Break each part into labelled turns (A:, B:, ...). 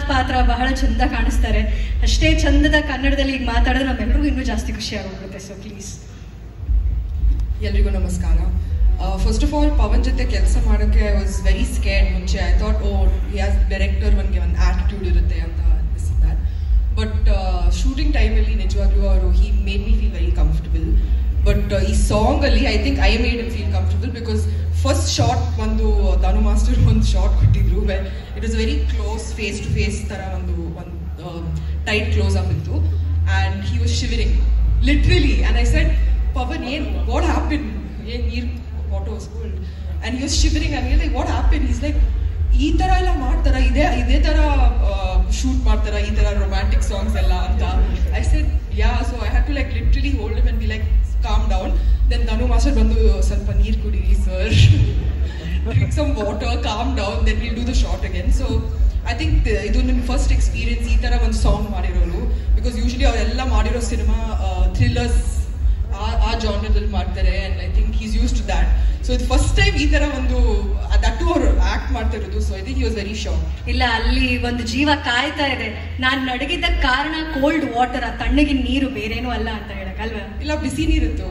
A: ಪಾತ್ರ ಬಹಳ ಚಂದ ಕಾಣಿಸ್ತಾರೆ ಅಷ್ಟೇ ಚಂದದ ಕನ್ನಡದಲ್ಲಿ ಈಗ ಮಾತಾಡಿದ್ರೆ ನಮ್ಮೆಲ್ಲರಿಗೂ ಇನ್ನೂ ಜಾಸ್ತಿ ಖುಷಿ ಆಗೋಗುತ್ತೆ ಸೊ ಪ್ಲೀಸ್
B: ಎಲ್ರಿಗೂ ನಮಸ್ಕಾರ ಫಸ್ಟ್ ಆಫ್ ಆಲ್ ಪವನ್ ಜೊತೆ ಕೆಲಸ ಮಾಡೋಕ್ಕೆ ಐ ವಾಸ್ ವೆರಿ ಸ್ಕೇರ್ಡ್ ಮುಂಚೆ I thought oh as director ನನಗೆ ಒಂದು ಆಟಿಟ್ಯೂಡ್ ಇರುತ್ತೆ ಅಂತ ಅನಿಸಿದ್ದೆ ಬಟ್ ಶೂಟಿಂಗ್ ಟೈಮಲ್ಲಿ ನಿಜವಾಗ್ಲೂ ಅವರು he made me feel very comfortable but ಈ ಸಾಂಗಲ್ಲಿ I think I made him feel comfortable because first shot ಒಂದು ಧನು ಮಾಸ್ಟರ್ ಒಂದು ಶಾರ್ಟ್ ಕೊಟ್ಟಿದ್ರು well it was very close face to face ಥರ ಒಂದು ಒಂದು ಟೈಟ್ ಕ್ಲೋಸ್ ಅಪ್ ಇತ್ತು and he was shivering literally and I said Pavan ಏನು what happen ಏನು ನೀರು water was cold and you shivering and like what happen is like ಈ ಥರ ಎಲ್ಲ ಮಾಡ್ತಾರ ಇದೇ ಇದೇ ಥರ ಶೂಟ್ ಮಾಡ್ತಾರ ಈ ಥರ ರೊಮ್ಯಾಂಟಿಕ್ ಸಾಂಗ್ಸ್ ಎಲ್ಲ ಅಂತ I said yeah so I have to like literally hold and be like calm down then Dhanu master ಬಂದು ಸ್ವಲ್ಪ ನೀರು ಕುಡೀರಿ sir drink some water calm down then will do the shot again so I think ಇದು ನನ್ನ first experience ಈ ಥರ ಒಂದು song ಮಾಡಿರೋರು ಬಿಕಾಸ್ ಯೂಶಲಿ ಅವರೆಲ್ಲ ಮಾಡಿರೋ ಸಿನಿಮಾ ಥ್ರಿಲ್ಲರ್ಸ್ ಆ ಆ ಜಾನರಲ್ಲಿ ಮಾಡ್ತಾರೆ and I think is use to that so ಇದು ಫಸ್ಟ್ ಟೈಮ್ ಈ ಥರ ಒಂದು ದಟ್ಟು ಅವರು ಆ್ಯಕ್ಟ್ ಮಾಡ್ತಾ ಇರೋದು so I think you was very shock
A: ಇಲ್ಲ ಅಲ್ಲಿ ಒಂದು ಜೀವ ಕಾಯ್ತಾ ಇದೆ ನಾನು ನಡಗಿದ್ದ ಕಾರಣ ಕೋಲ್ಡ್ ವಾಟರ್ ಆ ತಣ್ಣಗಿನ ನೀರು ಬೇರೇನೂ ಅಲ್ಲ ಅಂತ ಹೇಳಕ್ಕಲ್ವಾ
B: ಇಲ್ಲ ಬಿಸಿ ನೀರಿತ್ತು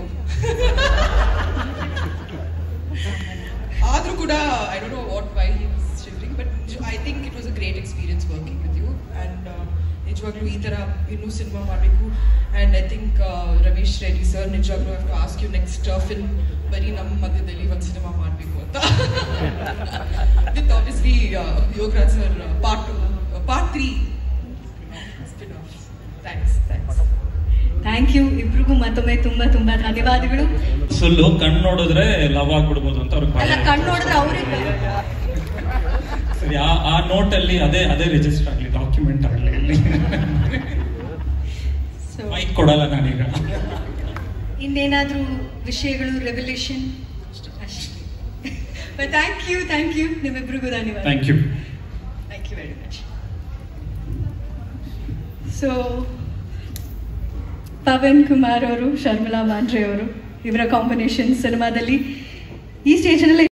B: ಆದರೂ ಕೂಡ I don't know what why he was shifting but I think it was a great experience working with you and ನಿಜವಾಗ್ಲೂ ಈ ಥರ ಇನ್ನೂ ಸಿನಿಮಾ ಮಾಡಬೇಕು and I think Ramesh Reddy sir ನಿಜವಾಗ್ಲೂ have to ask you next film ಬರೀ ನಮ್ಮ ಮಧ್ಯದಲ್ಲಿ ಒಂದು ಸಿನಿಮಾ ಮಾಡಬೇಕು ಅಂತ with obviously Yogaraj sir part two part three spin off thanks thanks
A: thank you ಇಬ್ರಿಗೂ ಮತ್ತೊಮ್ಮೆ ತುಂಬಾ ತುಂಬಾ ಧನ್ಯವಾದಗಳು
C: ಸುಳ್ಳು ಕಣ್ಣು ನೋಡಿದ್ರೆ ಲವ್ ಆಗ್ಬಿಡ್ಬೋದು ಅಂತ ಅವ್ರಿಗೆ
A: ಅಲ್ಲ
C: ಭಯ.
A: ಕಣ್ಣು ನೋಡಿದ್ರೆ ಅವ್ರಿಗೆ
C: ಸರಿ ಆ ಆ ನೋಟಲ್ಲಿ ಅದೇ ಅದೇ ರಿಜಿಸ್ಟರ್ ಆಗಲಿ ಡಾಕ್ಯುಮೆಂಟ್ ಆಗಲಿ ಇಲ್ಲಿ
A: ಸೊ
C: ಮೈಕ್ ಕೊಡಲ್ಲ ನಾನೀಗ
A: ಇನ್ನೇನಾದ್ರೂ ವಿಷಯಗಳು ರೆವಲ್ಯೂಷನ್ ಅಷ್ಟೇ ಥ್ಯಾಂಕ್ ಯು ಥ್ಯಾಂಕ್ ಯು ನಿಮ್ಮಿಬ್ರಿಗೂ ಧನ್ಯವಾದ
C: thank you
A: thank you very much so Pavan Kumar ಅವರು ಶರ್ಮಿಳಾ ಮಾಂಡ್ರೆ ಅವರು ಇವರ ಕಾಂಬಿನೇಷನ್ ಸಿನಿಮಾದಲ್ಲಿ ಈ ಸ್ಟೇಜ್ನಲ್ಲಿ